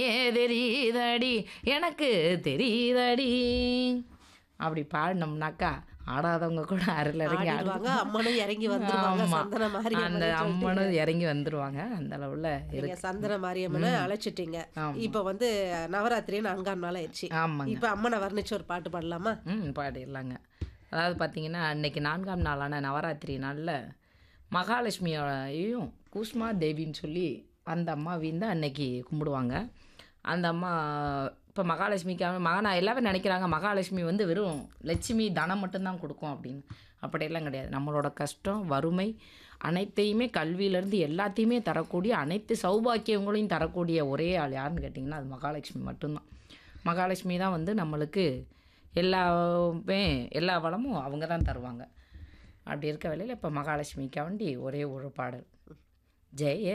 ஏ தெரியுதடி எனக்கு தெரியுதடி அப்படி பாடினோம்னாக்கா ஆடாதவங்க கூட அருள் இறங்கி ஆடு ஆடிடுவாங்க அம்மனும் இறங்கி வந்துருவாங்க ஆமா. சந்தன அந்த மாரியம்மன் அம்மனும் இறங்கி வந்துருவாங்க அந்த அளவுல நீங்க இருக்கு சந்தன மாரியம்மனை அழைச்சிட்டீங்க ஆமா. இப்ப வந்து நவராத்திரி நான்காம் நாள் ஆயிடுச்சு ஆமாங்க இப்ப அம்மனை வர்ணிச்சு ஒரு பாட்டு பாடலாமா ம் பாடிடலாங்க அதாவது பார்த்தீங்கன்னா இன்னைக்கு நான்காம் நாளான நவராத்திரி நாளில் மகாலட்சுமியோடையும் கூஷ்மா தேவின்னு சொல்லி அந்த அம்மாவையும் தான் அன்னைக்கு கும்பிடுவாங்க அந்த அம்மா இப்போ மகாலட்சுமிக்காக மகனா எல்லாரும் நினைக்கிறாங்க மகாலட்சுமி வந்து வெறும் லட்சுமி தனம் மட்டும்தான் கொடுக்கும் அப்படின்னு அப்படியெல்லாம் கிடையாது நம்மளோட கஷ்டம் வறுமை அனைத்தையுமே கல்வியிலேருந்து எல்லாத்தையுமே தரக்கூடிய அனைத்து சௌபாக்கியங்களையும் தரக்கூடிய ஒரே ஆள் யாருன்னு கேட்டிங்கன்னா அது மகாலட்சுமி மட்டும்தான் மகாலட்சுமி தான் வந்து நம்மளுக்கு எல்லாமே எல்லா வளமும் அவங்க தான் தருவாங்க அப்படி இருக்க வேளையில் இப்போ மகாலட்சுமிக்காண்டி ஒரே ஒரு பாடல் ஜெய